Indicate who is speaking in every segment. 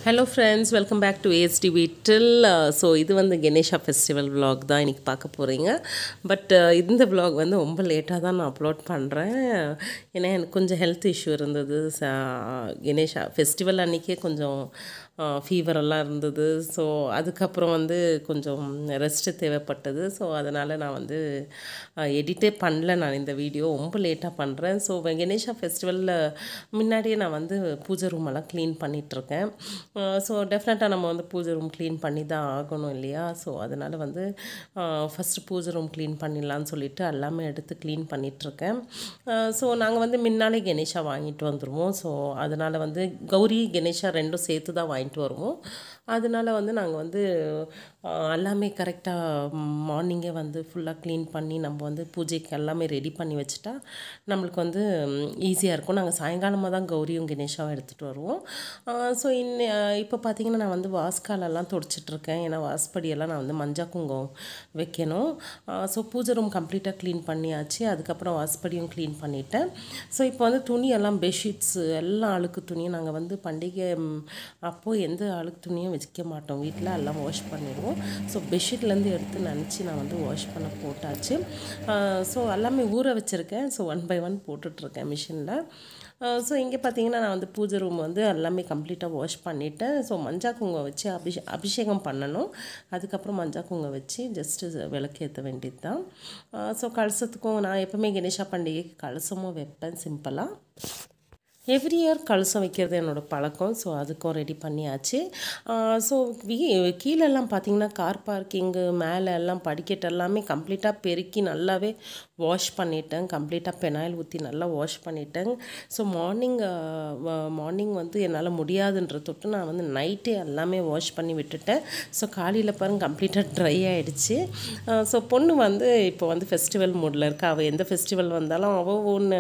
Speaker 1: hello friends welcome back to ASD வீட்டில் so இது வந்து கணேஷா ஃபெஸ்டிவல் vlog தான் இன்றைக்கி பார்க்க போகிறீங்க பட் இந்த vlog வந்து ரொம்ப லேட்டாக தான் நான் அப்லோட் பண்ணுறேன் ஏன்னா எனக்கு கொஞ்சம் ஹெல்த் இஷ்யூ இருந்தது ச- கணேஷா ஃபெஸ்டிவல் அன்றைக்கே கொஞ்சம் ஃபீவர் எல்லாம் இருந்தது ஸோ அதுக்கப்புறம் வந்து கொஞ்சம் ரெஸ்ட்டு தேவைப்பட்டது ஸோ அதனால் நான் வந்து எடிட்டே பண்ணல நான் இந்த வீடியோ ரொம்ப லேட்டாக பண்ணுறேன் ஸோ கணேஷா ஃபெஸ்டிவலில் முன்னாடியே நான் வந்து பூஜை ரூம் எல்லாம் க்ளீன் பண்ணிகிட்ருக்கேன் ஸோ டெஃபினட்டாக நம்ம வந்து பூஜை ரூம் க்ளீன் பண்ணி தான் ஆகணும் இல்லையா ஸோ அதனால் வந்து ஃபஸ்ட்டு பூஜை ரூம் க்ளீன் பண்ணிடலான்னு சொல்லிட்டு எல்லாமே எடுத்து க்ளீன் பண்ணிகிட்ருக்கேன் ஸோ நாங்கள் வந்து முன்னாலே கணேஷா வாங்கிட்டு வந்துடுவோம் ஸோ அதனால் வந்து கௌரி கணேஷா ரெண்டும் சேர்த்து தான் வாங்கிட்டு வருவோம் அதனால வந்து நாங்கள் வந்து ஆஹ், எல்லாமே கரெக்டாக மார்னிங்கே வந்து ஃபுல்லாக க்ளீன் பண்ணி நம்ம வந்து பூஜைக்கு எல்லாமே ரெடி பண்ணி வச்சுட்டா நம்மளுக்கு வந்து ஈஸியாக இருக்கும் நாங்கள் சாயங்காலமாக தான் கௌரியும் கணேஷாவும் எடுத்துகிட்டு வருவோம் ஸோ இன்ன இப்போ பார்த்தீங்கன்னா நான் வந்து வாஸ்காலெல்லாம் தொடச்சிட்ருக்கேன் ஏன்னா வாஸ்படியெல்லாம் நான் வந்து மஞ்சள் குங்குமம் வைக்கணும் ஸோ பூஜை ரூம் கம்ப்ளீட்டாக க்ளீன் பண்ணியாச்சு அதுக்கப்புறம் வாஸ்படியும் க்ளீன் பண்ணிட்டேன் ஸோ இப்போ வந்து துணியெல்லாம் பெட்ஷீட்ஸு எல்லாம் அழுக்கு துணியும் நாங்கள் வந்து பண்டிகை ம், அப்போது எந்த அழுக்கு துணியும் வச்சுக்க மாட்டோம் வீட்டில் எல்லாம் வாஷ் பண்ணிடுவோம் ஸோ பெட்ஷீட்லேருந்து எடுத்து நினச்சி நான் வந்து வாஷ் பண்ண போட்டாச்சு ஸோ எல்லாமே ஊற வச்சுருக்கேன் ஸோ ஒன் பை ஒன் போட்டுட்ருக்கேன் மிஷினில் ஸோ இங்கே பார்த்தீங்கன்னா நான் வந்து பூஜை ரூம் வந்து எல்லாமே கம்ப்ளீட்டாக வாஷ் பண்ணிட்டேன் ஸோ மஞ்சா குங்குமம் வச்சு அபிஷே அபிஷேகம் பண்ணணும் அதுக்கப்புறம் மஞ்சா குங்குமம் வச்சு ஜஸ்ட்டு விளக்கேற்ற வேண்டியது தான் ஸோ கலசத்துக்கும் நான் எப்பவுமே கணேஷா பண்டிகைக்கு கலசமும் வைப்பேன் சிம்பிளாக எவ்ரி இயர் கலசம் வைக்கிறது என்னோட பழக்கம் ஸோ அதுக்கும் ரெடி பண்ணியாச்சு ஸோ கீழெல்லாம் பார்த்தீங்கன்னா கார் பார்க்கிங்கு மேலே எல்லாம் படிக்கட்டு எல்லாமே கம்ப்ளீட்டாக பெருக்கி நல்லாவே வாஷ் பண்ணிட்டேன் கம்ப்ளீட்டாக பெனாயில் ஊற்றி நல்லா வாஷ் பண்ணிட்டேன் ஸோ மார்னிங் மார்னிங் வந்து என்னால் முடியாதுன்ற தொட்டு நான் வந்து நைட்டே எல்லாமே வாஷ் பண்ணி விட்டுட்டேன் ஸோ காலையில் பாருங்க கம்ப்ளீட்டாக ட்ரை ஆகிடுச்சு ஸோ பொண்ணு வந்து இப்போ வந்து ஃபெஸ்டிவல் மூடில் இருக்கா அவள் எந்த ஃபெஸ்டிவல் வந்தாலும் அவள் ஒன்று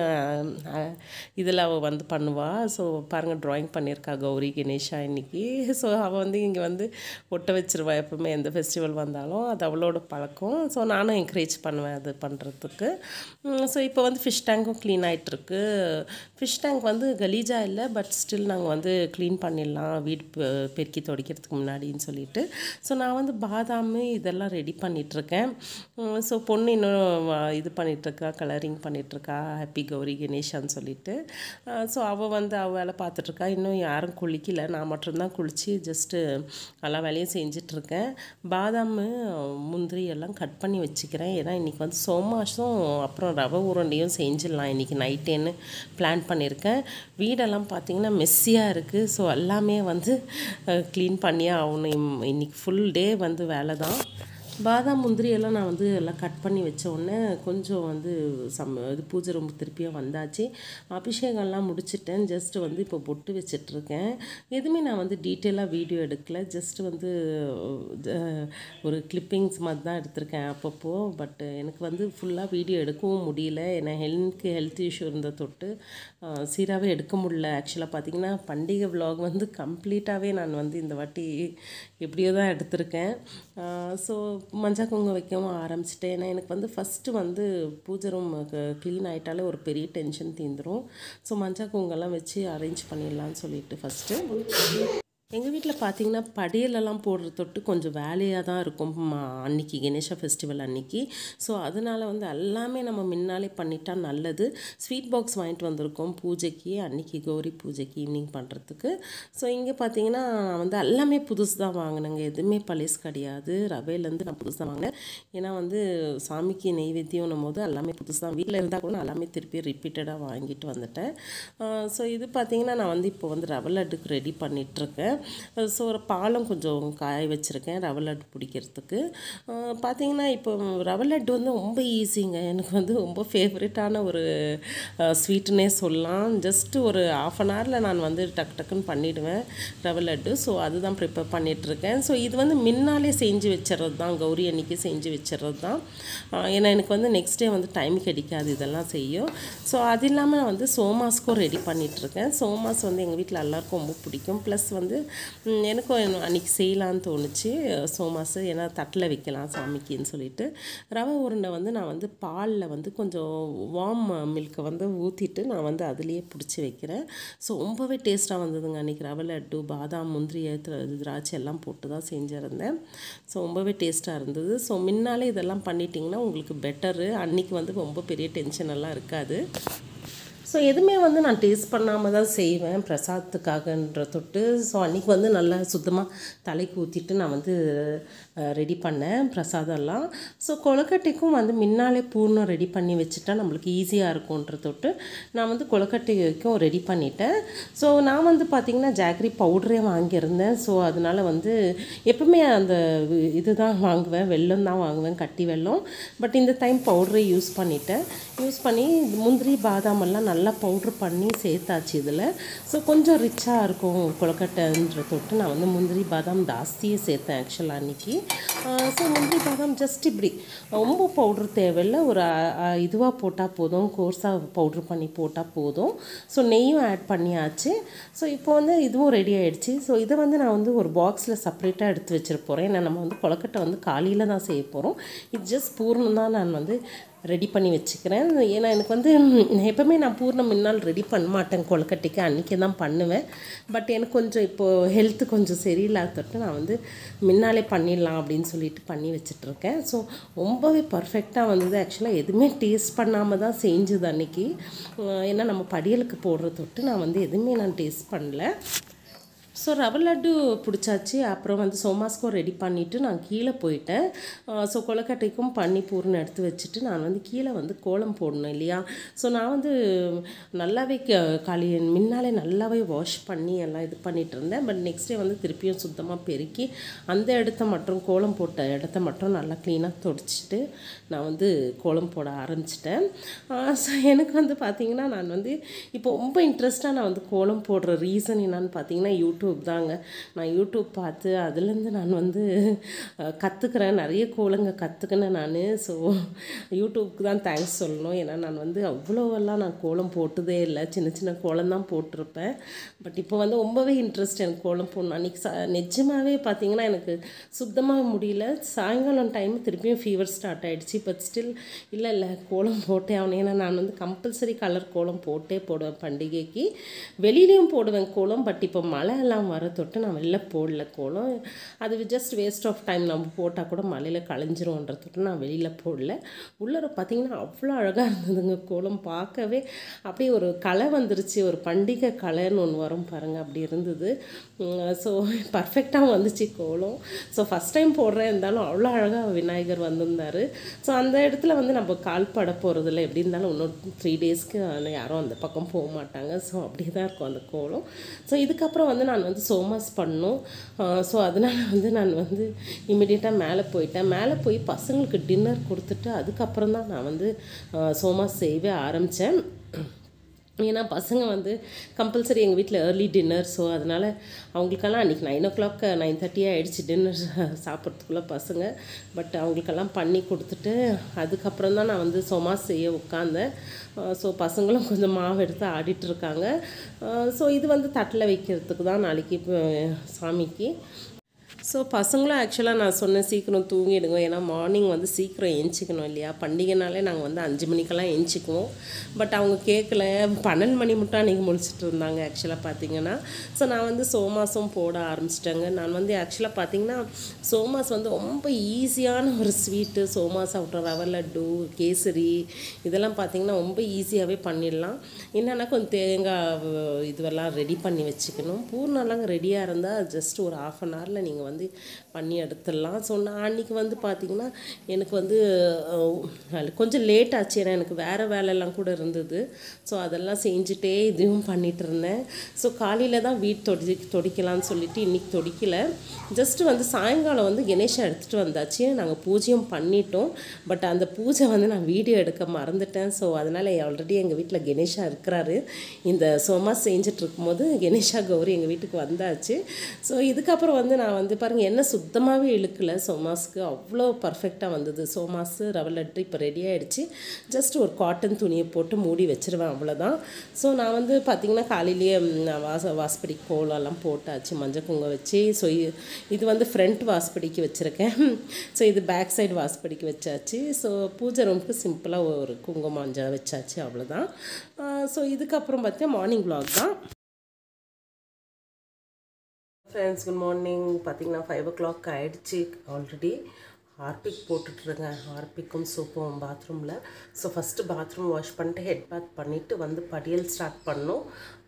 Speaker 1: இதில் அவள் வந்து பண்ணுவா ஸோ பாருங்கள் ட்ராயிங் பண்ணியிருக்கா கௌரி கணேஷா இன்னைக்கு ஸோ அவள் வந்து இங்கே வந்து ஒட்ட வச்சிருவா எப்பவுமே எந்த ஃபெஸ்டிவல் வந்தாலும் அது அவளோட பழக்கம் ஸோ நானும் என்கரேஜ் பண்ணுவேன் அது பண்ணுறதுக்கு ஸோ இப்போ வந்து ஃபிஷ் டேங்க்கும் க்ளீன் ஆகிட்டுருக்கு ஃபிஷ் டேங்க் வந்து கலீஜா இல்லை பட் ஸ்டில் நாங்கள் வந்து க்ளீன் பண்ணிடலாம் வீடு பெ- பெருக்கி துடைக்கிறதுக்கு முன்னாடின்னு சொல்லிட்டு ஸோ நான் வந்து பாதாம் இதெல்லாம் ரெடி பண்ணிகிட்ருக்கேன் ஸோ பொண்ணு இன்னும் வ- இது பண்ணிகிட்ருக்கா கலரிங் பண்ணிகிட்ருக்கா ஹாப்பி கௌரி கணேஷான்னு சொல்லிட்டு ஸோ அவள் வந்து அவள் வேலை பார்த்துட்ருக்கா இன்னும் யாரும் குளிக்கல நான் மட்டும்தான் குளித்து ஜஸ்ட்டு எல்லா வேலையும் செஞ்சிட்ருக்கேன் பாதாம் முந்திரி எல்லாம் கட் பண்ணி வச்சுக்கிறேன் ஏன்னா இன்றைக்கி வந்து சோமாஸும் அப்புறம் ரவை உருண்டையும் செஞ்சிடலாம் இன்றைக்கி நைட்டேன்னு பிளான் பண்ணியிருக்கேன் வீடெல்லாம் பார்த்திங்கன்னா மெஸ்ஸியாக இருக்குது ஸோ எல்லாமே வந்து க்ளீன் பண்ணியே ஆகணும் இம்- இன்னைக்கு ஃபுல் டே வந்து வேலை தான் பாதாம் முந்திரி எல்லாம் நான் வந்து எல்லாம் கட் பண்ணி வச்ச உடனே கொஞ்சம் வந்து சம் இது பூஜை ரொம்ப திருப்பியும் வந்தாச்சு அபிஷேகம்லாம் முடிச்சிட்டேன் ஜஸ்ட் வந்து இப்போ பொட்டு வச்சிட்ருக்கேன் எதுவுமே நான் வந்து டீட்டெயிலாக வீடியோ எடுக்கல ஜஸ்ட் வந்து அஹ், ஒரு கிளிப்பிங்ஸ் மாதிரி தான் எடுத்திருக்கேன் அப்பப்போ பட் எனக்கு வந்து ஃபுல்லாக வீடியோ எடுக்கவும் முடியல ஏன்னா ஹெல்த்துக்கு ஹெல்த் இஷ்யூ இருந்த தொட்டு சீராகவே எடுக்க முடியல ஆக்சுவலாக பார்த்தீங்கன்னா பண்டிகை vlog வந்து கம்ப்ளீட்டாகவே நான் வந்து இந்த வாட்டி எப்படியோ தான் எடுத்திருக்கேன் ஸோ மஞ்சள் குங்குமம் வைக்கவும் ஆரம்பிச்சிட்டேன் ஏன்னா எனக்கு வந்து ஃபஸ்ட்டு வந்து பூஜை ரூம் க்ளீன் ஆகிட்டாலே ஒரு பெரிய டென்ஷன் தீந்துரும் ஸோ மஞ்சள் குங்குமம்லாம் வச்சு அரேஞ்ச் பண்ணிடலான்னு சொல்லிட்டு ஃபஸ்ட்டு எங்கள் வீட்டில் பார்த்தீங்கன்னா படியலெல்லாம் போடுற தொட்டு கொஞ்சம் வேலையாக தான் இருக்கும் ம, அன்னைக்கு கணேஷா ஃபெஸ்டிவல் அன்னைக்கு ஸோ அதனால் வந்து எல்லாமே நம்ம முன்னாலே பண்ணிட்டா நல்லது ஸ்வீட் பாக்ஸ் வாங்கிட்டு வந்திருக்கோம் பூஜைக்கு அன்னைக்கு கௌரி பூஜைக்கு ஈவினிங் பண்ணுறதுக்கு ஸோ இங்கே பார்த்தீங்கன்னா நான் வந்து எல்லாமே புதுசு தான் வாங்கினேங்க எதுவுமே பழசு கிடையாது ரவையிலேருந்து நான் புதுசு தான் வாங்கினேன் ஏன்னா வந்து சாமிக்கு நெய்வேத்தியம் போது எல்லாமே புதுசு தான் வீட்டில் இருந்தால் கூட நான் எல்லாமே திருப்பி ரிப்பீட்டடாக வாங்கிட்டு வந்துட்டேன் ஸோ இது பார்த்தீங்கன்னா நான் வந்து இப்போ வந்து ரவை லட்டுக்கு ரெடி பண்ணிகிட்ருக்கேன் ஸோ ஒரு பாலம் கொஞ்சம் காய வச்சுருக்கேன் ரவை லட்டு பிடிக்கிறதுக்கு அஹ் பார்த்தீங்கன்னா இப்போ ரவை லட்டு வந்து ரொம்ப ஈஸிங்க எனக்கு வந்து ரொம்ப ஃபேவரட்டான ஒரு ஸ்வீட்டுனே சொல்லலாம் ஜஸ்ட்டு ஒரு ஆஃப் அன் ஹவரில் நான் வந்து டக்கு டக்குன்னு பண்ணிவிடுவேன் ரவை லட்டு ஸோ அதுதான் ப்ரிப்பேர் பண்ணிகிட்ருக்கேன் ஸோ இது வந்து முன்னாலே செஞ்சு வச்சிடுறது தான் கௌரி அன்னைக்கு செஞ்சு வச்சிடுறது தான் அஹ் ஏன்னா எனக்கு வந்து நெக்ஸ்ட் டே வந்து டைம் கிடைக்காது இதெல்லாம் செய்யும் ஸோ அது இல்லாமல் நான் வந்து சோமாஸ்க்கும் ரெடி பண்ணிகிட்ருக்கேன் சோமாஸ் வந்து எங்கள் வீட்டில் எல்லாருக்கும் ரொம்ப பிடிக்கும் ப்ளஸ் வந்து ம், எனக்கும் அன்றைக்கி செய்யலான்னு தோணுச்சு சோமாஸு ஏன்னா தட்டில் வைக்கலாம் சாமிக்குன்னு சொல்லிட்டு ரவை உருண்டை வந்து நான் வந்து பாலில் வந்து கொஞ்சம் வார்ம் மில்க்கை வந்து ஊற்றிட்டு நான் வந்து அதுலேயே பிடிச்சி வைக்கிறேன் ஸோ ரொம்பவே டேஸ்ட்டாக வந்ததுங்க அன்றைக்கி ரவை லட்டு பாதாம் முந்திரி திரா- திராட்சை எல்லாம் போட்டு தான் செஞ்சுருந்தேன் ஸோ ரொம்பவே டேஸ்ட்டாக இருந்தது ஸோ முன்னாலே இதெல்லாம் பண்ணிட்டீங்கன்னா உங்களுக்கு பெட்டரு அன்றைக்கி வந்து ரொம்ப பெரிய டென்ஷன் எல்லாம் இருக்காது ஸோ எதுவுமே வந்து நான் டேஸ்ட் பண்ணாமல் தான் செய்வேன் பிரசாதத்துக்காகன்ற தொட்டு ஸோ அன்றைக்கி வந்து நல்லா சுத்தமாக தலைக்கு ஊற்றிட்டு நான் வந்து ரெடி பண்ணேன் பிரசாதம்லாம் ஸோ கொழுக்கட்டைக்கும் வந்து முன்னாலே பூர்ணம் ரெடி பண்ணி வச்சுட்டா நம்மளுக்கு ஈஸியாக இருக்கும்ன்ற தொட்டு நான் வந்து கொழுக்கட்டைக்கும் ரெடி பண்ணிட்டேன் ஸோ நான் வந்து பார்த்திங்கன்னா ஜாகரி பவுடரே வாங்கியிருந்தேன் ஸோ அதனால் வந்து எப்பவுமே அந்த இதுதான் வாங்குவேன் வெல்லம் தான் வாங்குவேன் கட்டி வெல்லம் பட் இந்த டைம் பவுடரே யூஸ் பண்ணிட்டேன் யூஸ் பண்ணி முந்திரி பாதாம் எல்லாம் நல்லா பவுட்ரு பண்ணி சேர்த்தாச்சு இதில் ஸோ கொஞ்சம் ரிச்சாக இருக்கும் கொழுக்கட்டைன்ற தொட்டு நான் வந்து முந்திரி பாதாம் ஜாஸ்தியே சேர்த்தேன் ஆக்சுவலாக அன்றைக்கி ஸோ முந்திரி பாதாம் ஜஸ்ட் இப்படி ரொம்ப பவுட்ரு தேவையில்லை ஒரு இதுவாக போட்டால் போதும் கோர்ஸாக பவுட்ரு பண்ணி போட்டால் போதும் ஸோ நெய்யும் ஆட் பண்ணியாச்சு ஸோ இப்போ வந்து இதுவும் ரெடி ஆயிடுச்சு ஸோ இதை வந்து நான் வந்து ஒரு பாக்ஸில் செப்பரேட்டாக எடுத்து வச்சிருக்க போகிறேன் ஏன்னா நம்ம வந்து கொழுக்கட்டை வந்து காலையில் தான் செய்ய போகிறோம் இது ஜஸ்ட் பூர்ணம் தான் நான் வந்து ரெடி பண்ணி வச்சுக்கிறேன் ஏன்னா எனக்கு வந்து ம், எப்பவுமே நான் பூர்ணம் முன்னால் ரெடி பண்ண மாட்டேன் கொழுக்கட்டைக்கு அன்றைக்கி தான் பண்ணுவேன் பட் எனக்கு கொஞ்சம் இப்போது ஹெல்த்து கொஞ்சம் சரியில்லாதட்டு நான் வந்து முன்னாலே பண்ணிடலாம் அப்படின்னு சொல்லிட்டு பண்ணி வச்சிட்ருக்கேன் ஸோ ரொம்பவே பர்ஃபெக்டாக வந்தது ஆக்சுவலாக எதுவுமே டேஸ்ட் பண்ணாமல் தான் செஞ்சது அன்றைக்கி ஏன்னா நம்ம படியலுக்கு போடுற தொட்டு நான் வந்து எதுவுமே நான் டேஸ்ட் பண்ணல ஸோ ரவை லட்டு பிடிச்சாச்சு அப்புறம் வந்து சோமாஸ்கோ ரெடி பண்ணிவிட்டு நான் கீழே போயிட்டேன் ஸோ கொழுக்கட்டைக்கும் பண்ணி பூர்ணம் எடுத்து வச்சுட்டு நான் வந்து கீழே வந்து கோலம் போடணும் இல்லையா ஸோ நான் வந்து நல்லாவே க- காலி முன்னாலே நல்லாவே வாஷ் பண்ணி எல்லாம் இது பண்ணிட்டு இருந்தேன் பட் நெக்ஸ்ட் டே வந்து திருப்பியும் சுத்தமாக பெருக்கி அந்த இடத்த மட்டும் கோலம் போட்ட இடத்த மட்டும் நல்லா க்ளீனாக தொடச்சிட்டு நான் வந்து கோலம் போட ஆரம்பிச்சிட்டேன் ஸோ எனக்கு வந்து பார்த்திங்கன்னா நான் வந்து இப்போ ரொம்ப இன்ட்ரெஸ்ட்டாக நான் வந்து கோலம் போடுற ரீசன் என்னன்னு பார்த்தீங்கன்னா யூடியூப் தாங்க நான் யூடியூப் பார்த்து அதுலேருந்து நான் வந்து கற்றுக்கிறேன் நிறைய கோலங்க கற்றுக்கினேன் நான் ஸோ யூடியூப்க்கு தான் தேங்க்ஸ் சொல்லணும் ஏன்னா நான் வந்து அவ்வளோவெல்லாம் நான் கோலம் போட்டதே இல்லை சின்ன சின்ன கோலம் தான் போட்டிருப்பேன் பட் இப்போ வந்து ரொம்பவே இன்ட்ரெஸ்ட் எனக்கு கோலம் போடணும் அன்றைக்கி ச நிஜமாகவே பார்த்தீங்கன்னா எனக்கு சுத்தமாக முடியல சாயங்காலம் டைம் திருப்பியும் ஃபீவர் ஸ்டார்ட் ஆயிடுச்சு பட் ஸ்டில் இல்லை இல்லை கோலம் போட்டே ஆகணும் ஏன்னா நான் வந்து கம்பல்சரி கலர் கோலம் போட்டே போடுவேன் பண்டிகைக்கு வெளியிலையும் போடுவேன் கோலம் பட் இப்போ மழை எல்லாம் வர தொட்டு நான் வெளில போடல கோலம் அது ஜஸ்ட் வேஸ்ட் ஆஃப் டைம் நம்ம போட்டால் கூட மழையில் களைஞ்சிரும்ன்ற தொட்டு நான் வெளியில் போடல உள்ளர பார்த்தீங்கன்னா அவ்வளோ அழகாக இருந்ததுங்க கோலம் பார்க்கவே அப்படியே ஒரு கலை வந்துருச்சு ஒரு பண்டிகை கலைன்னு ஒன்று வரும் பாருங்கள் அப்படி இருந்தது ஸோ பர்ஃபெக்டாக வந்துச்சு கோலம் ஸோ ஃபஸ்ட் டைம் போடுறேன் இருந்தாலும் அவ்வளோ அழகாக விநாயகர் வந்திருந்தார் ஸோ அந்த இடத்துல வந்து நம்ம கால் பட போகிறதில்ல எப்படி இருந்தாலும் இன்னும் த்ரீ டேஸ்க்கு யாரும் அந்த பக்கம் போக மாட்டாங்க ஸோ அப்படியே தான் இருக்கும் அந்த கோலம் ஸோ இதுக்கப்புறம் வந்து நான் வந்து சோமாஸ் பண்ணணும் ஸோ அதனால் வந்து நான் வந்து இமிடியேட்டாக மேலே போயிட்டேன் மேலே போய் பசங்களுக்கு டின்னர் கொடுத்துட்டு அதுக்கப்புறம் தான் நான் வந்து சோமாஸ் செய்யவே ஆரம்பித்தேன் ஏன்னா பசங்க வந்து கம்பல்சரி எங்கள் வீட்டில் ஏர்லி டின்னர் ஸோ அதனால் அவங்களுக்கெல்லாம் அன்றைக்கி நைன் ஓ கிளாக் நைன் தேர்ட்டியாக ஆகிடுச்சு டின்னர் சாப்பிட்றதுக்குள்ளே பசங்க பட் அவங்களுக்கெல்லாம் பண்ணி கொடுத்துட்டு அதுக்கப்புறம் தான் நான் வந்து சொமா செய்ய உட்காந்தேன் ஸோ பசங்களும் கொஞ்சம் மாவு எடுத்து ஆடிட்டு இருக்காங்க ஸோ இது வந்து தட்டில் வைக்கிறதுக்கு தான் நாளைக்கு இப்போ சாமிக்கு ஸோ பசங்களும் ஆக்சுவலாக நான் சொன்னேன் சீக்கிரம் தூங்கிடுங்க ஏன்னா மார்னிங் வந்து சீக்கிரம் எந்திச்சிக்கணும் இல்லையா பண்டிகைனாலே நாங்கள் வந்து அஞ்சு மணிக்கெல்லாம் எந்திச்சிக்குவோம் பட் அவங்க கேட்கல பன்னெண்டு மணி மட்டும் அன்றைக்கி முடிச்சுட்டு இருந்தாங்க ஆக்சுவலாக பார்த்தீங்கன்னா ஸோ நான் வந்து சோமாசம் போட ஆரம்பிச்சிட்டேங்க நான் வந்து ஆக்சுவலாக பார்த்தீங்கன்னா சோமாஸ் வந்து ரொம்ப ஈஸியான ஒரு ஸ்வீட்டு சோமாஸ் ஆகட்டும் ரவை லட்டு கேசரி இதெல்லாம் பார்த்தீங்கன்னா ரொம்ப ஈஸியாகவே பண்ணிடலாம் என்னென்னா கொஞ்சம் தேங்காய் இதுவெல்லாம் ரெடி பண்ணி வச்சுக்கணும் பூர்ணம்லாம் ரெடியாக இருந்தால் ஜஸ்ட் ஒரு ஆஃப் அன் ஹவரில் நீங்கள் வந்து பண்ணி எடுத்துடலாம் ஸோ நான் அன்றைக்கி வந்து பார்த்திங்கன்னா எனக்கு வந்து அஹ், கொஞ்சம் லேட் ஆச்சு ஏன்னா எனக்கு வேறு வேலையெல்லாம் கூட இருந்தது ஸோ அதெல்லாம் செஞ்சுட்டே இதுவும் பண்ணிட்டு இருந்தேன் ஸோ காலையில் தான் வீடு தொடி தொடிக்கலாம்னு சொல்லிட்டு இன்றைக்கி தொடிக்கல ஜஸ்ட்டு வந்து சாயங்காலம் வந்து கணேஷை எடுத்துகிட்டு வந்தாச்சு நாங்கள் பூஜையும் பண்ணிட்டோம் பட் அந்த பூஜை வந்து நான் வீடியோ எடுக்க மறந்துட்டேன் ஸோ அதனால் ஆல்ரெடி எங்கள் வீட்டில் கணேஷா இருக்கிறாரு இந்த சோமா செஞ்சுட்டு இருக்கும்போது கணேஷா கௌரி எங்கள் வீட்டுக்கு வந்தாச்சு ஸோ இதுக்கப்புறம் வந்து நான் வந்து பாருங்கள் எண்ணெய் சுத்தமாகவே இழுக்கல சோமாஸ்க்கு அவ்வளோ பர்ஃபெக்டாக வந்தது சோமாஸ் ரவை லட்டு இப்போ ரெடி ஆகிடுச்சு ஜஸ்ட் ஒரு காட்டன் துணியை போட்டு மூடி வச்சிருவேன் அவ்வளோதான் ஸோ நான் வந்து பார்த்திங்கன்னா காலையிலேயே ம், வாச வாசப்படிக்கு கோலம்லாம் போட்டாச்சு மஞ்சள் குங்குமம் வச்சு ஸோ இது வந்து ஃப்ரண்ட் வாசப்படிக்கு வச்சுருக்கேன் ஸோ இது பேக் சைடு வாசப்படிக்கு வச்சாச்சு ஸோ பூஜை ரூமுக்கு சிம்பிளாக ஒரு குங்குமம் மஞ்சள் வச்சாச்சு அவ்வளோதான் ஸோ இதுக்கப்புறம் பார்த்தா மார்னிங் vlog தான் ஃப்ரெண்ட்ஸ் குட் மார்னிங் பார்த்தீங்கன்னா ஃபைவ் ஓ கிளாக் ஆகிடுச்சு ஆல்ரெடி ஹார்பிக் போட்டுட்ருங்க ஹார்பிக்கும் சோப்பும் பாத்ரூமில் ஸோ ஃபஸ்ட்டு பாத்ரூம் வாஷ் பண்ணிட்டு ஹெட் பாத் பண்ணிவிட்டு வந்து படியல் ஸ்டார்ட் பண்ணோம்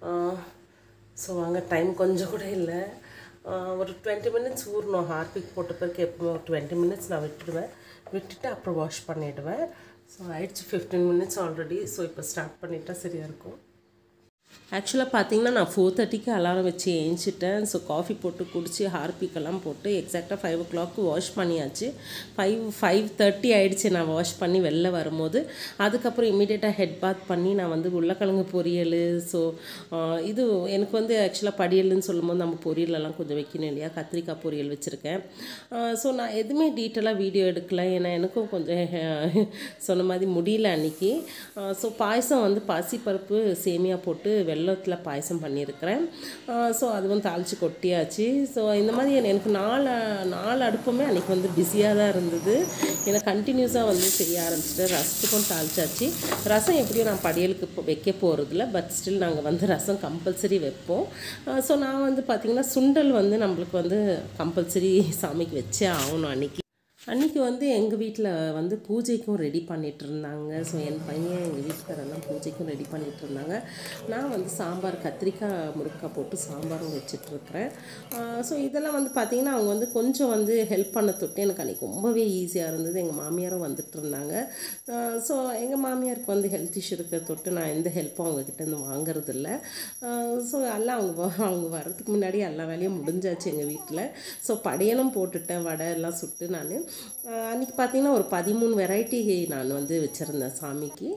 Speaker 1: ஸோ வாங்க டைம் கொஞ்சம் கூட இல்லை ஆஹ் ஒரு டுவெண்ட்டி மினிட்ஸ் ஊறணும் ஹார்பிக் போட்ட பிறகு எப்பவுமே ஒரு டுவெண்ட்டி மினிட்ஸ் நான் விட்டுடுவேன் விட்டுட்டு அப்புறம் வாஷ் பண்ணிவிடுவேன் ஸோ ஆயிடுச்சு ஃபிஃப்டீன் மினிட்ஸ் ஆல்ரெடி ஸோ இப்போ ஸ்டார்ட் பண்ணிட்டா சரியாக இருக்கும் ஆக்சுவலாக பார்த்தீங்கன்னா நான் ஃபோர் தேர்ட்டிக்கு அலாரம் வச்சு ஏஞ்சிட்டேன் ஸோ காஃபி போட்டு குடிச்சு ஹார்பிக்கெல்லாம் போட்டு எக்ஸாக்டாக ஃபைவ் ஓ கிளாக்கு வாஷ் பண்ணியாச்சு ஃபைவ் ஃபைவ் தேர்ட்டி ஆயிடுச்சு நான் வாஷ் பண்ணி வெளில வரும்போது அதுக்கப்புறம் இமீடியட்டாக ஹெட் பாத் பண்ணி நான் வந்து உருளைக்கிழங்கு பொரியல் ஸோ இது எனக்கு வந்து ஆக்சுவலாக படியல்னு சொல்லும்போது நம்ம பொரியலெல்லாம் கொஞ்சம் வைக்கணும் இல்லையா கத்திரிக்காய் பொரியல் வச்சுருக்கேன் ஸோ நான் எதுவுமே டீட்டெயிலாக வீடியோ எடுக்கல ஏன்னா எனக்கும் கொஞ்சம் அஹ், சொன்ன மாதிரி முடியல அன்னைக்கு ஸோ பாயசம் வந்து பாசிப்பருப்பு சேமியா போட்டு வெள்ளத்தில் பாயசம் பண்ணியிருக்கிறேன் ஸோ அதுவும் தாளித்து கொட்டியாச்சு ஸோ இந்த மாதிரி எனக்கு நாலு நாலு அடுப்புமே அன்றைக்கி வந்து பிஸியாக தான் இருந்தது ஏன்னா கண்டினியூஸாக வந்து செய்ய ஆரம்பிச்சிட்டேன் ரசத்துக்கும் தாளிச்சாச்சு ரசம் எப்படியும் நான் படியலுக்கு இப்போ வைக்க போகிறதில்ல பட் ஸ்டில் நாங்கள் வந்து ரசம் கம்பல்சரி வைப்போம் ஸோ நான் வந்து பார்த்திங்கன்னா சுண்டல் வந்து நம்மளுக்கு வந்து கம்பல்சரி சாமிக்கு வச்சே ஆகணும் அன்றைக்கி அன்றைக்கி வந்து எங்கள் வீட்டில் வந்து பூஜைக்கும் ரெடி பண்ணிட்டு இருந்தாங்க ஸோ என் பையன் எங்கள் வீட்டுக்காரெல்லாம் பூஜைக்கும் ரெடி பண்ணிட்டு இருந்தாங்க நான் வந்து சாம்பார் கத்திரிக்காய் முருக்காய் போட்டு சாம்பாரும் வச்சிட்ருக்கிறேன் ஸோ இதெல்லாம் வந்து பார்த்திங்கன்னா அவங்க வந்து கொஞ்சம் வந்து ஹெல்ப் பண்ண தொட்டு எனக்கு அன்றைக்கி ரொம்பவே ஈஸியாக இருந்தது எங்கள் மாமியாரும் வந்துட்டு இருந்தாங்க ஸோ எங்கள் மாமியாருக்கு வந்து ஹெல்த் இஷ்யூ இருக்கிற தொட்டு நான் எந்த ஹெல்ப்பும் அவங்கக்கிட்டேருந்து வாங்குறது இல்லை ஸோ எல்லாம் அவங்க வ- அவங்க வர்றதுக்கு முன்னாடி எல்லா வேலையும் முடிஞ்சாச்சு எங்கள் வீட்டில் ஸோ படையலும் போட்டுட்டேன் வடை எல்லாம் சுட்டு நான் அன்றைக்கி பார்த்தீங்கன்னா ஒரு பதிமூணு வெரைட்டி நான் வந்து வச்சுருந்தேன் சாமிக்கு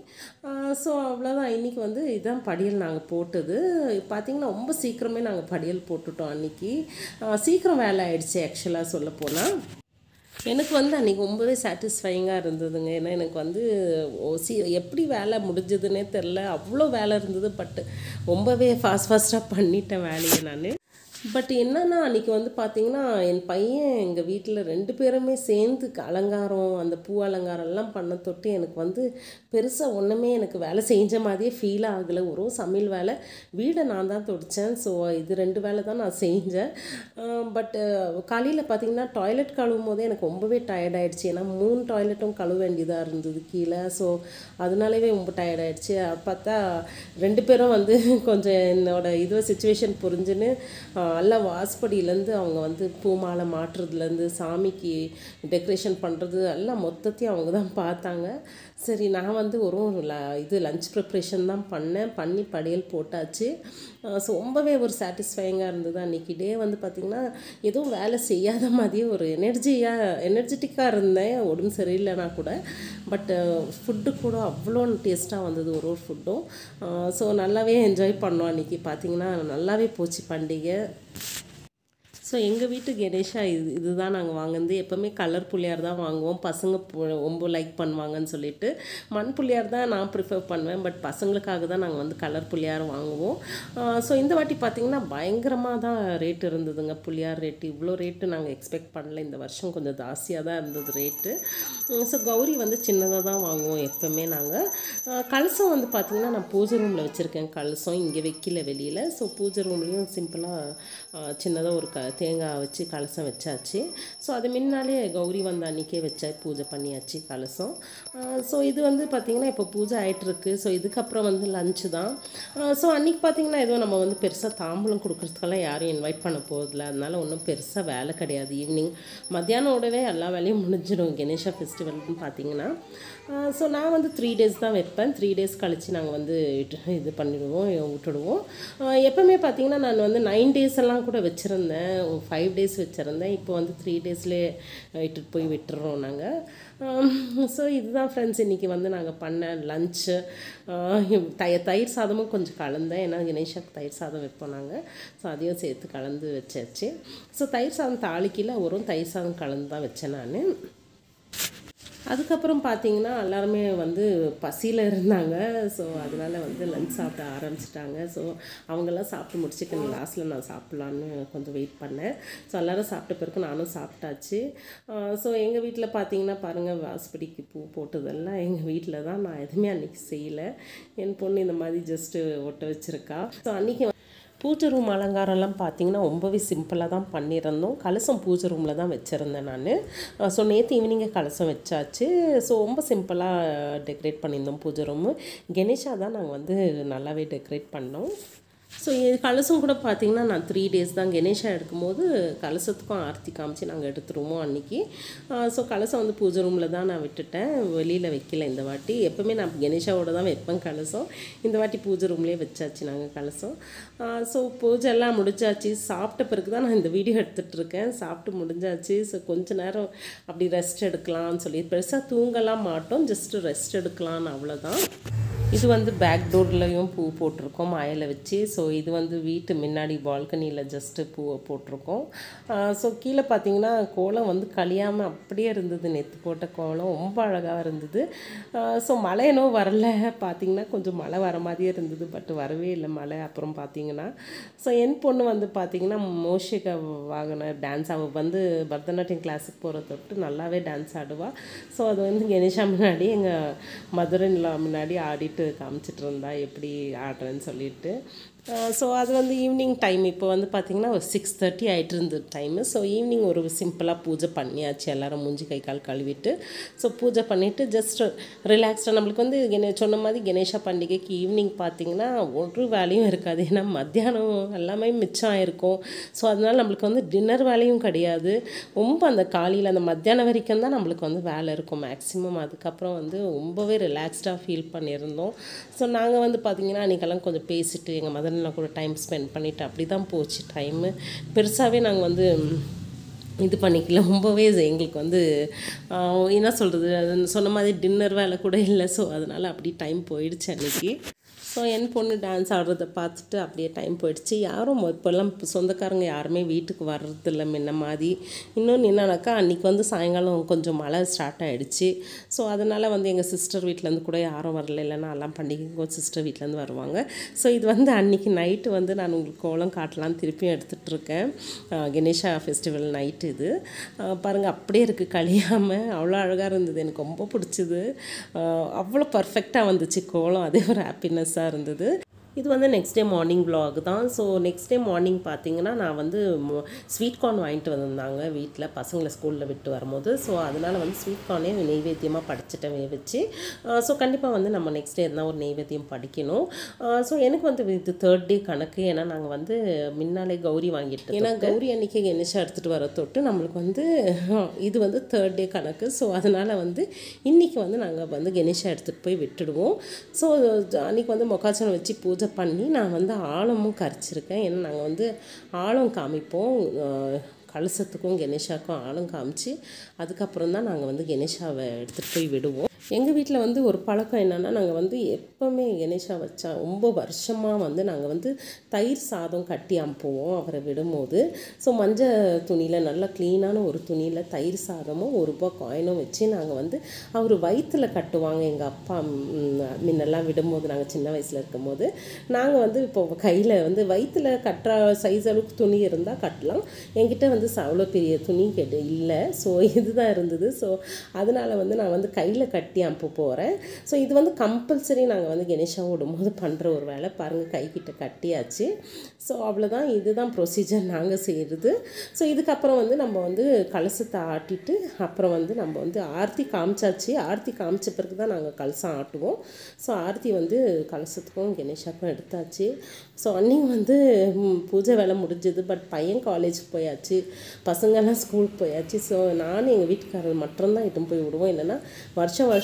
Speaker 1: ஸோ அவ்வளோதான் இன்றைக்கி வந்து இதான் படியல் நாங்கள் போட்டது பார்த்தீங்கன்னா ரொம்ப சீக்கிரமே நாங்கள் படியல் போட்டுட்டோம் அன்றைக்கி சீக்கிரம் வேலை ஆயிடுச்சு ஆக்சுவலாக சொல்லப்போனால் எனக்கு வந்து அன்றைக்கி ரொம்பவே சாட்டிஸ்ஃபைங்காக இருந்ததுங்க ஏன்னா எனக்கு வந்து ஓ சி எப்படி வேலை முடிஞ்சதுன்னே தெரில அவ்வளோ வேலை இருந்தது பட் ரொம்பவே ஃபாஸ்ட் ஃபாஸ்ட்டாக பண்ணிட்டேன் வேலையை நான் பட் என்னன்னா அன்றைக்கி வந்து பார்த்தீங்கன்னா என் பையன் எங்கள் வீட்டில் ரெண்டு பேருமே சேர்ந்து க- அலங்காரம் அந்த பூ அலங்காரம் எல்லாம் பண்ண தொட்டு எனக்கு வந்து பெருசாக ஒன்றுமே எனக்கு வேலை செஞ்ச மாதிரியே ஃபீல் ஆகலை ஒரு சமையல் வேலை வீடை நான் தான் துடைச்சேன் ஸோ இது ரெண்டு வேலை தான் நான் செஞ்சேன் பட் காலையில் பார்த்தீங்கன்னா டாய்லெட் கழுவும் போதே எனக்கு ரொம்பவே டயர்ட் ஆயிடுச்சு ஏன்னா மூணு டாய்லெட்டும் கழுவ வேண்டியதாக இருந்தது கீழே ஸோ அதனாலவே ரொம்ப டயர்ட் ஆயிடுச்சு பார்த்தா ரெண்டு பேரும் வந்து கொஞ்சம் என்னோட இது சுச்சுவேஷன் புரிஞ்சுன்னு ஆஹ், எல்லாம் வாஸ்படியிலேருந்து அவங்க வந்து பூ மாலை மாட்டுறதுலேருந்து சாமிக்கு டெக்கரேஷன் பண்ணுறது எல்லாம் மொத்தத்தையும் அவங்க தான் பார்த்தாங்க சரி நான் வந்து ஒரு ல இது லஞ்ச் ப்ரிப்ரேஷன் தான் பண்ணேன் பண்ணி படையல் போட்டாச்சு ஸோ ரொம்பவே ஒரு சாட்டிஸ்ஃபைங்காக இருந்தது அன்றைக்கி டே வந்து பார்த்திங்கன்னா எதுவும் வேலை செய்யாத மாதிரியே ஒரு எனர்ஜியாக எனர்ஜெட்டிக்காக இருந்தேன் உடம்பு சரியில்லைனா கூட பட் ஃபுட்டு கூட அவ்வளோ டேஸ்ட்டாக வந்தது ஒரு ஒரு ஃபுட்டும் ஸோ நல்லாவே என்ஜாய் பண்ணோம் அன்றைக்கி பார்த்திங்கன்னா நல்லாவே போச்சு பண்டிகை ஸோ எங்கள் வீட்டு கணேஷா இது இதுதான் நாங்கள் வாங்குனது எப்போவுமே கலர் புள்ளியார் தான் வாங்குவோம் பசங்க பு- ரொம்ப லைக் பண்ணுவாங்கன்னு சொல்லிட்டு மண் புள்ளியார் தான் நான் ப்ரிஃபர் பண்ணுவேன் பட் பசங்களுக்காக தான் நாங்கள் வந்து கலர் புள்ளியார் வாங்குவோம் ஸோ இந்த வாட்டி பார்த்திங்கன்னா பயங்கரமாக தான் ரேட் இருந்ததுங்க புள்ளியார் ரேட்டு இவ்வளோ ரேட்டு நாங்கள் எக்ஸ்பெக்ட் பண்ணல இந்த வருஷம் கொஞ்சம் ஜாஸ்தியாக தான் இருந்தது ரேட்டு ஸோ கௌரி வந்து சின்னதாக தான் வாங்குவோம் எப்போவுமே நாங்கள் கலசம் வந்து பார்த்திங்கன்னா நான் பூஜை ரூமில் வச்சுருக்கேன் கலசம் இங்கே வைக்கல வெளியில் ஸோ பூஜை ரூம்லேயும் சிம்பிளாக சின்னதாக ஒரு க தேங்காய் வச்சு கலசம் வச்சாச்சு ஸோ அது முன்னாலே கௌரி வந்த அன்றைக்கே வச்ச பூஜை பண்ணியாச்சு கலசம் ஸோ இது வந்து பார்த்திங்கன்னா இப்போ பூஜை ஆயிட்டிருக்கு ஸோ இதுக்கப்புறம் வந்து லஞ்சு தான் ஸோ அன்றைக்கி பார்த்திங்கன்னா எதுவும் நம்ம வந்து பெருசாக தாம்பூலம் கொடுக்குறதுக்கெல்லாம் யாரும் இன்வைட் பண்ண போகிறதில்ல அதனால ஒன்றும் பெருசாக வேலை கிடையாது ஈவினிங் மத்தியானோடவே எல்லா வேலையும் முடிஞ்சிடும் கணேஷா ஃபெஸ்டிவல்னு பார்த்தீங்கன்னா ஸோ நான் வந்து த்ரீ டேஸ் தான் வைப்பேன் த்ரீ டேஸ் கழித்து நாங்கள் வந்து விட்டு- இது பண்ணிடுவோம் விட்டுடுவோம் ஆஹ் எப்பவுமே பார்த்தீங்கன்னா நான் வந்து நைன் டேஸ் எல்லாம் கூட வச்சுருந்தேன் ஃபைவ் டேஸ் வச்சுருந்தேன் இப்போ வந்து த்ரீ டேஸ்லேயே இட்டுட்டு போய் விட்டுறோம் நாங்கள் ஸோ இதுதான் ஃப்ரெண்ட்ஸ் இன்றைக்கி வந்து நாங்கள் பண்ண லஞ்சு தய தயிர் சாதமும் கொஞ்சம் கலந்தேன் ஏன்னா கணேஷாக்கு தயிர் சாதம் வைப்போம் நாங்கள் ஸோ அதையும் சேர்த்து கலந்து வச்சாச்சு ஸோ தயிர் சாதம் தாளிக்கையில் வரும் தயிர் சாதம் கலந்து தான் வச்சேன் நான் அதுக்கப்புறம் பார்த்தீங்கன்னா எல்லாருமே வந்து பசியில் இருந்தாங்க ஸோ அதனால வந்து லஞ்ச் சாப்பிட ஆரம்பிச்சிட்டாங்க ஸோ அவங்கெல்லாம் சாப்பிட்டு முடிச்சுட்டு லாஸ்ட்டில் நான் சாப்பிட்லான்னு கொஞ்சம் வெயிட் பண்ணேன் ஸோ எல்லோரும் சாப்பிட்ட பிறகு நானும் சாப்பிட்டாச்சு ஸோ எங்கள் வீட்டில் பார்த்தீங்கன்னா பாருங்கள் வாசப்படிக்கு பூ போட்டதெல்லாம் எங்கள் வீட்டில் தான் நான் எதுவுமே அன்றைக்கி செய்யலை என் பொண்ணு இந்த மாதிரி ஜஸ்ட்டு ஒட்ட வச்சுருக்கா ஸோ அன்றைக்கி பூஜை ரூம் அலங்காரம்லாம் பார்த்தீங்கன்னா ரொம்பவே சிம்பிளாக தான் பண்ணியிருந்தோம் கலசம் பூஜை ரூமில் தான் வச்சுருந்தேன் நான் ஸோ நேற்று ஈவினிங்கே கலசம் வச்சாச்சு ஸோ ரொம்ப சிம்பிளாக டெக்கரேட் பண்ணியிருந்தோம் பூஜை ரூமு கணேஷா தான் நாங்கள் வந்து நல்லாவே டெக்கரேட் பண்ணோம் ஸோ கலசம் கூட பார்த்தீங்கன்னா நான் த்ரீ டேஸ் தான் கணேஷா எடுக்கும்போது கலசத்துக்கும் ஆர்த்தி காமிச்சு நாங்கள் எடுத்துருவோம் அன்றைக்கி ஸோ கலசம் வந்து பூஜை ரூமில் தான் நான் விட்டுட்டேன் வெளியில் வைக்கல இந்த வாட்டி எப்போவுமே நான் கணேஷாவோட தான் வைப்பேன் கலசம் இந்த வாட்டி பூஜை ரூம்லேயே வச்சாச்சு நாங்கள் கலசம் ஸோ பூஜை எல்லாம் முடிஞ்சாச்சு சாப்பிட்ட பிறகு தான் நான் இந்த வீடியோ எடுத்துகிட்டு இருக்கேன் சாப்பிட்டு முடிஞ்சாச்சு ஸோ கொஞ்ச நேரம் அப்படி ரெஸ்ட் எடுக்கலாம்னு சொல்லி பெருசாக தூங்கலாம் மாட்டோம் ஜஸ்ட்டு ரெஸ்ட் எடுக்கலான்னு அவ்வளோதான் இது வந்து பேக் டோர்லேயும் பூ போட்டிருக்கோம் மாயில் வச்சு ஸோ இது வந்து வீட்டு முன்னாடி பால்கனியில் ஜஸ்ட்டு பூவை போட்டிருக்கோம் ஸோ கீழே பார்த்தீங்கன்னா கோலம் வந்து கழியாமல் அப்படியே இருந்தது நெத்து போட்ட கோலம் ரொம்ப அழகாக இருந்தது ஸோ மழை என்னவோ வரல பார்த்தீங்கன்னா கொஞ்சம் மழை வர மாதிரியே இருந்தது பட் வரவே இல்லை மழை அப்புறம் பார்த்தீங்கன்னா ஸோ என் பொண்ணு வந்து பார்த்தீங்கன்னா மோஷிகா வாகன டான்ஸ் அவள் வந்து பரதநாட்டியம் கிளாஸுக்கு போகிற தொட்டு நல்லாவே டான்ஸ் ஆடுவாள் ஸோ அது வந்து கணேஷா முன்னாடி எங்கள் மதுரையில் முன்னாடி ஆடிட்டு காமிச்சிட்டு இருந்தா எப்படி ஆடுறேன்னு சொல்லிட்டு ஸோ அது வந்து ஈவினிங் டைம் இப்போ வந்து பார்த்திங்கன்னா ஒரு சிக்ஸ் தேர்ட்டி ஆகிட்டு இருந்தது டைமு ஸோ ஈவினிங் ஒரு சிம்பிளாக பூஜை பண்ணியாச்சு எல்லோரும் மூஞ்சி கை கால் கழுவிட்டு ஸோ பூஜை பண்ணிவிட்டு ஜஸ்ட் ரிலாக்ஸ்டாக நம்மளுக்கு வந்து கணே சொன்ன மாதிரி கணேஷா பண்டிகைக்கு ஈவினிங் பார்த்திங்கன்னா ஒரு வேலையும் இருக்காது ஏன்னா மத்தியானம் எல்லாமே மிச்சம் ஆயிருக்கும் ஸோ அதனால் நம்மளுக்கு வந்து டின்னர் வேலையும் கிடையாது ரொம்ப அந்த காலையில் அந்த மத்தியானம் வரைக்கும் தான் நம்மளுக்கு வந்து வேலை இருக்கும் மேக்ஸிமம் அதுக்கப்புறம் வந்து ரொம்பவே ரிலாக்ஸ்டாக ஃபீல் பண்ணியிருந்தோம் ஸோ நாங்கள் வந்து பார்த்திங்கன்னா அன்றைக்கெல்லாம் கொஞ்சம் பேசிட்டு எங்கள் மதர் நான் கூட டைம் ஸ்பெண்ட் பண்ணிவிட்டு அப்படி தான் போச்சு டைமு பெருசாகவே நாங்கள் வந்து இது பண்ணிக்கல ரொம்பவே எங்களுக்கு வந்து என்ன சொல்கிறது சொன்ன மாதிரி டின்னர் வேலை கூட இல்லை ஸோ அதனால் அப்படி டைம் போயிடுச்சு அன்றைக்கி ஸோ என் பொண்ணு டான்ஸ் ஆடுறத பார்த்துட்டு அப்படியே டைம் போயிடுச்சு யாரும் இப்போல்லாம் சொந்தக்காரங்க யாருமே வீட்டுக்கு வர்றதில்ல முன்ன மாதிரி இன்னொன்று என்னன்னாக்கா அன்றைக்கி வந்து சாயங்காலம் கொஞ்சம் மழை ஸ்டார்ட் ஆகிடுச்சு ஸோ அதனால் வந்து எங்கள் சிஸ்டர் வீட்டிலேருந்து கூட யாரும் வரல இல்லைன்னா எல்லாம் பண்டிகைக்கு சிஸ்டர் வீட்டிலேருந்து வருவாங்க ஸோ இது வந்து அன்றைக்கி நைட்டு வந்து நான் உங்களுக்கு கோலம் காட்டலாம் திருப்பியும் எடுத்துகிட்டு இருக்கேன் கணேஷா ஃபெஸ்டிவல் நைட்டு இது பாருங்கள் அப்படியே இருக்குது கழியாமல் அவ்வளோ அழகாக இருந்தது எனக்கு ரொம்ப பிடிச்சிது அவ்வளோ பர்ஃபெக்டாக வந்துச்சு கோலம் அதே ஒரு ஹாப்பினஸ்ஸாக இருந்தது இது வந்து நெக்ஸ்ட் டே மார்னிங் vlog தான் ஸோ நெக்ஸ்ட் டே மார்னிங் பார்த்தீங்கன்னா நான் வந்து ஸ்வீட் கார்ன் வாங்கிட்டு வந்திருந்தாங்க வீட்டில் பசங்களை ஸ்கூலில் விட்டு வரும்போது ஸோ அதனால் வந்து ஸ்வீட் கார்னே நெய்வேத்தியமாக படிச்சுட்டேன் வச்சு ஸோ கண்டிப்பாக வந்து நம்ம நெக்ஸ்ட் டே இருந்தால் ஒரு நெய்வேத்தியம் படிக்கணும் ஸோ எனக்கு வந்து இது தேர்ட் டே கணக்கு ஏன்னா நாங்கள் வந்து முன்னாலே கௌரி வாங்கிட்டு ஏன்னா கௌரி அன்னைக்கு கணேஷா எடுத்துகிட்டு வர தொட்டு நம்மளுக்கு வந்து இது வந்து தேர்ட் டே கணக்கு ஸோ அதனால் வந்து இன்றைக்கி வந்து நாங்கள் வந்து கணேஷா எடுத்துகிட்டு போய் விட்டுடுவோம் ஸோ அன்றைக்கி வந்து மொக்காச்சனம் வச்சு பூஜை பூஜை பண்ணி நான் வந்து ஆழமும் கரைச்சிருக்கேன் ஏன்னா நாங்கள் வந்து ஆழம் காமிப்போம் கலசத்துக்கும் கணேஷாவுக்கும் ஆழம் காமிச்சு அதுக்கப்புறம் தான் நாங்கள் வந்து கணேஷாவை எடுத்துகிட்டு போய் விடுவோம் எங்கள் வீட்டில் வந்து ஒரு பழக்கம் என்னென்னா நாங்கள் வந்து எப்போவுமே கணேஷா வச்சா ரொம்ப வருஷமாக வந்து நாங்கள் வந்து தயிர் சாதம் கட்டி அனுப்புவோம் அவரை விடும்போது ஸோ மஞ்சள் துணியில் நல்லா க்ளீனான ஒரு துணியில் தயிர் சாதமும் ஒரு ரூபா காயினும் வச்சு நாங்கள் வந்து அவர் வயிற்றில் கட்டுவாங்க எங்கள் அப்பா முன்னெல்லாம் விடும்போது நாங்கள் சின்ன வயசில் இருக்கும்போது நாங்கள் வந்து இப்போ கையில் வந்து வயிற்றில் கட்டுற சைஸ் அளவுக்கு துணி இருந்தால் கட்டலாம் என்கிட்ட வந்து அவ்வளோ பெரிய துணி கெட்டு இல்லை ஸோ இதுதான் இருந்தது ஸோ அதனால் வந்து நான் வந்து கையில் கட்டி அனுப்ப போகிறேன் ஸோ இது வந்து கம்பல்சரி நாங்கள் வந்து கணேஷா விடும்போது பண்ணுற ஒரு வேலை பாருங்கள் கைக்கிட்ட கட்டியாச்சு ஸோ அவ்வளோதான் இதுதான் ப்ரொசீஜர் நாங்கள் செய்கிறது ஸோ இதுக்கப்புறம் வந்து நம்ம வந்து கலசத்தை ஆட்டிட்டு அப்புறம் வந்து நம்ம வந்து ஆர்த்தி காமிச்சாச்சு ஆர்த்தி காமிச்ச பிறகு தான் நாங்கள் கலசம் ஆட்டுவோம் ஸோ ஆர்த்தி வந்து கலசத்துக்கும் கணேஷாக்கும் எடுத்தாச்சு ஸோ அன்னைக்கு வந்து பூஜை வேலை முடிஞ்சது பட் பையன் காலேஜுக்கு போயாச்சு பசங்கள்லாம் ஸ்கூலுக்கு போயாச்சு ஸோ நானும் எங்கள் வீட்டுக்காரர் மட்டும்தான் இட்டும் போய் விடுவோம் என்னென்னா வருஷம் வருஷம்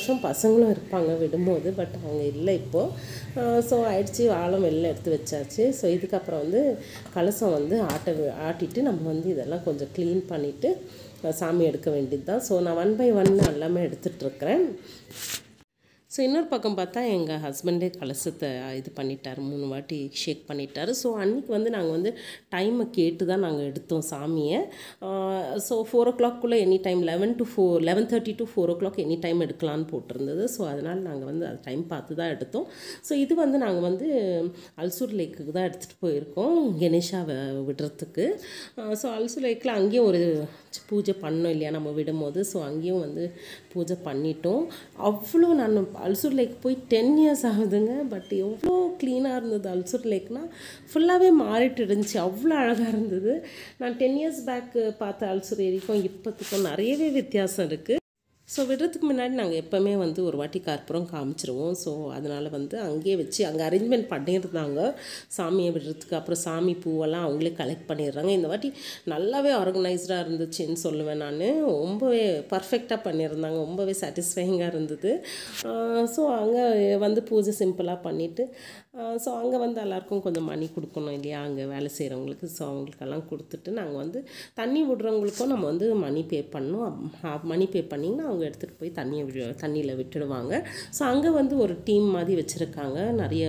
Speaker 1: வருஷம் பசங்களும் இருப்பாங்க விடும்போது பட் அவங்க இல்லை இப்போது ஸோ ஆயிடுச்சு ஆழம் வெளில எடுத்து வச்சாச்சு ஸோ இதுக்கப்புறம் வந்து கலசம் வந்து ஆட்ட ஆட்டிட்டு நம்ம வந்து இதெல்லாம் கொஞ்சம் க்ளீன் பண்ணிவிட்டு சாமி எடுக்க வேண்டியது தான் ஸோ நான் ஒன் பை ஒன் எல்லாமே எடுத்துகிட்ருக்கிறேன் ஸோ இன்னொரு பக்கம் பார்த்தா எங்கள் ஹஸ்பண்டே கலசத்தை இது பண்ணிட்டார் மூணு வாட்டி ஷேக் பண்ணிட்டார் ஸோ அன்றைக்கி வந்து நாங்கள் வந்து டைமை கேட்டு தான் நாங்கள் எடுத்தோம் சாமியை ஸோ ஃபோர் ஓ கிளாக்குள்ளே any time eleven to four eleven thirty to four o'clock any time எடுக்கலான்னு போட்டிருந்தது ஸோ அதனால் நாங்கள் வந்து அது டைம் பார்த்து தான் எடுத்தோம் ஸோ இது வந்து நாங்கள் வந்து அல்சூர் லேக்குக்கு தான் எடுத்துகிட்டு போயிருக்கோம் கணேஷாவை விடுறதுக்கு ஸோ அல்சூர் லேக்கில் அங்கேயும் ஒரு பூஜை பண்ணோம் இல்லையா நம்ம விடும்போது ஸோ அங்கேயும் வந்து பூஜை பண்ணிட்டோம் அவ்வளோ நான் அல்சூர் லேக் போய் டென் இயர்ஸ் ஆகுதுங்க பட் எவ்வளோ க்ளீனாக இருந்தது அல்சூர் லேக்னால் ஃபுல்லாகவே மாறிட்டு இருந்துச்சு அவ்வளோ அழகாக இருந்தது நான் டென் இயர்ஸ் பேக் பார்த்த அல்சூர் ஏரிக்கும் இப்போத்துக்கும் நிறையவே வித்தியாசம் இருக்குது ஸோ விடுறதுக்கு முன்னாடி நாங்கள் எப்போவுமே வந்து ஒரு வாட்டி கற்பூரம் காமிச்சிருவோம் ஸோ அதனால் வந்து அங்கேயே வச்சு அங்கே அரேஞ்ச்மெண்ட் பண்ணியிருந்தாங்க சாமியை விடுறதுக்கு அப்புறம் சாமி பூவெல்லாம் அவங்களே கலெக்ட் பண்ணிடுறாங்க இந்த வாட்டி நல்லாவே ஆர்கனைஸ்டாக இருந்துச்சுன்னு சொல்லுவேன் நான் ரொம்பவே பர்ஃபெக்டாக பண்ணியிருந்தாங்க ரொம்பவே சாட்டிஸ்ஃபைங்காக இருந்தது ஸோ அங்கே வந்து பூஜை சிம்பிளாக பண்ணிவிட்டு ஸோ அங்கே வந்து எல்லாருக்கும் கொஞ்சம் மணி கொடுக்கணும் இல்லையா அங்கே வேலை செய்கிறவங்களுக்கு ஸோ அவங்களுக்கெல்லாம் கொடுத்துட்டு நாங்கள் வந்து தண்ணி விடுறவங்களுக்கும் நம்ம வந்து மணி பே பண்ணணும் மணி பே பண்ணிங்கன்னா அவங்க எடுத்துகிட்டு போய் தண்ணியை விடு தண்ணியில் விட்டுடுவாங்க ஸோ அங்கே வந்து ஒரு டீம் மாதிரி வச்சுருக்காங்க நிறைய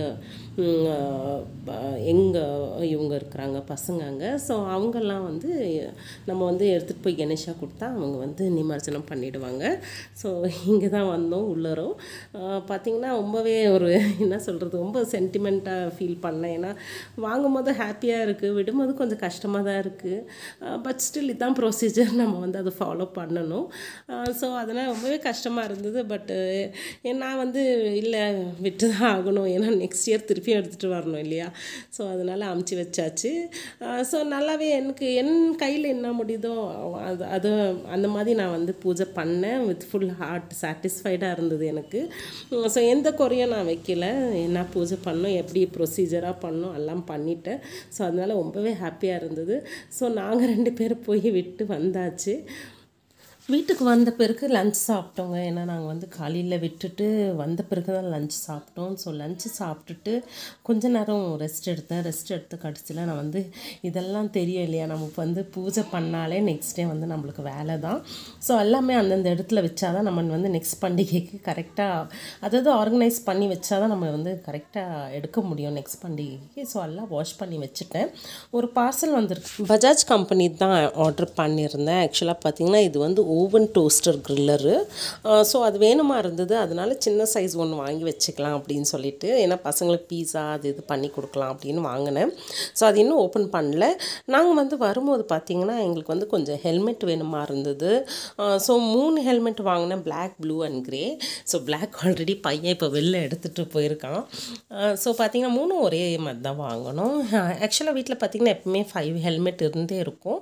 Speaker 1: எங்கள் இவங்க இருக்கிறாங்க பசங்க அங்கே ஸோ அவங்கெல்லாம் வந்து நம்ம வந்து எடுத்துகிட்டு போய் கணேஷா கொடுத்தா அவங்க வந்து நிமர்சனம் பண்ணிவிடுவாங்க ஸோ இங்கே தான் வந்தோம் உள்ளரும் பார்த்திங்கன்னா ரொம்பவே ஒரு என்ன சொல்கிறது ரொம்ப சென்டிமெண்ட்டாக ஃபீல் பண்ணேன் ஏன்னா வாங்கும் போது ஹாப்பியாக இருக்குது விடும்போது கொஞ்சம் கஷ்டமாக தான் இருக்குது பட் ஸ்டில் இதுதான் ப்ரொசீஜர் நம்ம வந்து அதை ஃபாலோ பண்ணணும் ஸோ அதனால் ரொம்பவே கஷ்டமாக இருந்தது பட்டு நான் வந்து இல்லை விட்டு தான் ஆகணும் ஏன்னா நெக்ஸ்ட் இயர் திருப்பியும் எடுத்துகிட்டு வரணும் இல்லையா ஸோ அதனால் அமுச்சு வச்சாச்சு ஸோ நல்லாவே எனக்கு என் கையில் என்ன முடியுதோ அது அது அந்த மாதிரி நான் வந்து பூஜை பண்ணேன் வித் ஃபுல் ஹார்ட் சாட்டிஸ்ஃபைடாக இருந்தது எனக்கு ஸோ எந்த குறையும் நான் வைக்கல என்ன பூஜை பண்ணோம் எப்படி ப்ரொசீஜராக பண்ணோம் எல்லாம் பண்ணிட்டேன் ஸோ அதனால் ரொம்பவே ஹாப்பியாக இருந்தது ஸோ நாங்கள் ரெண்டு பேரும் போய் விட்டு வந்தாச்சு வீட்டுக்கு வந்த பிறகு லஞ்ச் சாப்பிட்டோங்க ஏன்னா நாங்கள் வந்து காலையில் விட்டுட்டு வந்த பிறகு தான் லஞ்ச் சாப்பிட்டோம் ஸோ லஞ்சு சாப்பிட்டுட்டு கொஞ்ச நேரம் ரெஸ்ட் எடுத்தேன் ரெஸ்ட் எடுத்த கடைசியில் நான் வந்து இதெல்லாம் தெரியும் இல்லையா நமக்கு வந்து பூஜை பண்ணாலே நெக்ஸ்ட் டே வந்து நம்மளுக்கு வேலை தான் ஸோ எல்லாமே அந்தந்த இடத்துல வச்சா தான் நம்ம வந்து நெக்ஸ்ட் பண்டிகைக்கு கரெக்டாக அதாவது ஆர்கனைஸ் பண்ணி வச்சா தான் நம்ம வந்து கரெக்டாக எடுக்க முடியும் நெக்ஸ்ட் பண்டிகைக்கு ஸோ எல்லாம் வாஷ் பண்ணி வச்சுட்டேன் ஒரு பார்சல் வந்திருக்கு பஜாஜ் கம்பெனி தான் ஆர்டர் பண்ணியிருந்தேன் ஆக்சுவலாக பார்த்தீங்கன்னா இது வந்து ஓவன் டோஸ்டர் க்ரில்லரு ஸோ அது வேணுமா இருந்தது அதனால சின்ன சைஸ் ஒன்று வாங்கி வச்சுக்கலாம் அப்படின்னு சொல்லிட்டு ஏன்னா பசங்களுக்கு பீஸா அது இது பண்ணி கொடுக்கலாம் அப்படின்னு வாங்கினேன் ஸோ அது இன்னும் ஓப்பன் பண்ணல நாங்கள் வந்து வரும்போது பார்த்திங்கன்னா எங்களுக்கு வந்து கொஞ்சம் ஹெல்மெட் வேணுமா இருந்தது ஸோ மூணு ஹெல்மெட் வாங்கினேன் black blue and grey so black already பையன் இப்போ வெளில எடுத்துகிட்டு போயிருக்கான் ஸோ பார்த்திங்கன்னா மூணும் ஒரே மாதிரி தான் வாங்கணும் ஆக்சுவலாக வீட்டில் பார்த்திங்கன்னா எப்பவுமே ஃபைவ் ஹெல்மெட் இருந்தே இருக்கும்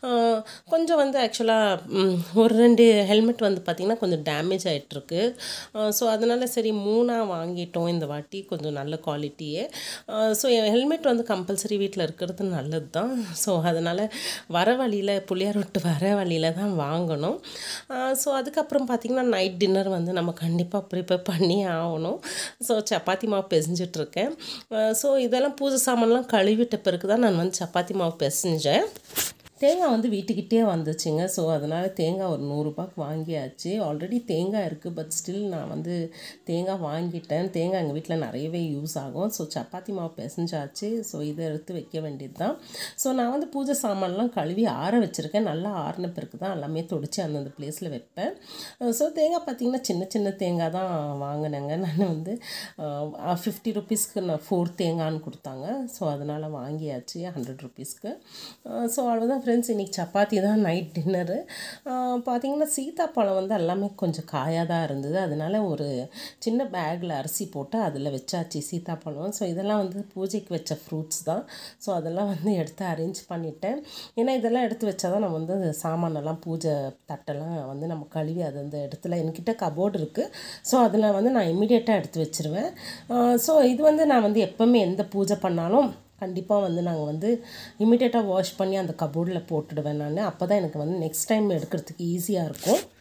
Speaker 1: கொஞ்சம் வந்து ஆக்சுவலாக ஒரு ரெண்டு ஹெல்மெட் வந்து பார்த்திங்கன்னா கொஞ்சம் டேமேஜ் ஆகிட்டுருக்கு ஸோ அதனால் சரி மூணாக வாங்கிட்டோம் இந்த வாட்டி கொஞ்சம் நல்ல குவாலிட்டியே ஸோ ஹெல்மெட் வந்து கம்பல்சரி வீட்டில் இருக்கிறது நல்லது தான் ஸோ அதனால் வர வழியில் புளியார் விட்டு வர வழியில் தான் வாங்கணும் ஸோ அதுக்கப்புறம் பார்த்திங்கன்னா நைட் டின்னர் வந்து நம்ம கண்டிப்பாக ப்ரிப்பேர் பண்ணி ஆகணும் ஸோ சப்பாத்தி மாவு பிசைஞ்சிட்ருக்கேன் ஸோ இதெல்லாம் பூஜை சாமான்லாம் கழுவிட்ட பிறகு தான் நான் வந்து சப்பாத்தி மாவு பிசைஞ்சேன் தேங்காய் வந்து வீட்டுக்கிட்டே வந்துச்சுங்க ஸோ அதனால் தேங்காய் ஒரு நூறுரூபாய்க்கு வாங்கியாச்சு ஆல்ரெடி தேங்காய் இருக்குது பட் ஸ்டில் நான் வந்து தேங்காய் வாங்கிட்டேன் தேங்காய் எங்கள் வீட்டில் நிறையவே யூஸ் ஆகும் ஸோ சப்பாத்தி மாவு பிசைஞ்சாச்சு ஸோ இதை எடுத்து வைக்க வேண்டியது தான் ஸோ நான் வந்து பூஜை சாமான்லாம் கழுவி ஆற வச்சுருக்கேன் நல்லா ஆறின பிறகு தான் எல்லாமே தொடிச்சு அந்தந்த பிளேஸில் வைப்பேன் ஸோ தேங்காய் பார்த்திங்கன்னா சின்ன சின்ன தேங்காய் தான் வாங்கினேங்க நான் வந்து ஃபிஃப்டி ருபீஸ்க்கு நான் ஃபோர் தேங்காய்னு கொடுத்தாங்க ஸோ அதனால் வாங்கியாச்சு ஹண்ட்ரட் ருபீஸ்க்கு ஸோ அவ்வளோதான் ஃப்ரெண்ட்ஸ் இன்றைக்கி சப்பாத்தி தான் நைட் டின்னரு பார்த்தீங்கன்னா சீத்தாப்பழம் வந்து எல்லாமே கொஞ்சம் காயாக தான் இருந்தது அதனால் ஒரு சின்ன பேக்கில் அரிசி போட்டு அதில் வச்சாச்சு சீத்தாப்பழம் ஸோ இதெல்லாம் வந்து பூஜைக்கு வச்ச ஃப்ரூட்ஸ் தான் ஸோ அதெல்லாம் வந்து எடுத்து அரேஞ்ச் பண்ணிட்டேன் ஏன்னா இதெல்லாம் எடுத்து வச்சா தான் நம்ம வந்து சாமானெல்லாம் பூஜை தட்டெல்லாம் வந்து நம்ம கழுவி அது அந்த இடத்துல என்கிட்ட கபோர்டு இருக்குது ஸோ அதில் வந்து நான் இம்மிடியேட்டாக எடுத்து வச்சுருவேன் ஸோ இது வந்து நான் வந்து எப்போவுமே எந்த பூஜை பண்ணாலும் கண்டிப்பாக வந்து நாங்கள் வந்து இமிடியேட்டாக வாஷ் பண்ணி அந்த கபோர்டில் போட்டுடுவேன் நான் அப்போ தான் எனக்கு வந்து நெக்ஸ்ட் டைம் எடுக்கிறதுக்கு ஈஸியாக இருக்கும்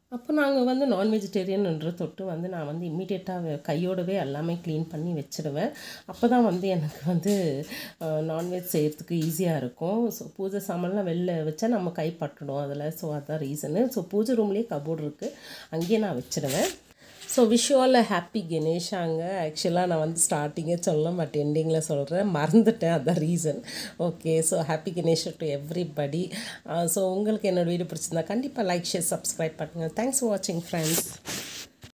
Speaker 1: அப்போ நாங்கள் வந்து நான் வெஜிடேரியன்ன்ற தொட்டு வந்து நான் வந்து இம்மிடியேட்டாக கையோடவே எல்லாமே க்ளீன் பண்ணி வச்சிடுவேன் அப்போ தான் வந்து எனக்கு வந்து நான்வெஜ் செய்கிறதுக்கு ஈஸியாக இருக்கும் ஸோ பூஜை சாமான்லாம் வெளில வச்சா நம்ம கை பட்டுடும் அதில் ஸோ அதான் ரீசனு ஸோ பூஜை ரூம்லேயே கபோர்டு இருக்குது அங்கேயே நான் வச்சிடுவேன் ஸோ விஷுவல் ஹாப்பி கணேஷாங்க ஆக்சுவலாக நான் வந்து ஸ்டார்டிங்கே சொல்ல மாட்டேன் எண்டிங்கில் சொல்கிறேன் மறந்துட்டேன் அதான் reason okay so happy Ganesh to everybody so உங்களுக்கு என்னோடய வீடியோ பிடிச்சிருந்தா கண்டிப்பாக லைக் ஷேர் சப்ஸ்கிரைப் பண்ணுங்கள் தேங்க்ஸ் ஃபார் வாட்சிங் ஃப்ரெண்ட்ஸ்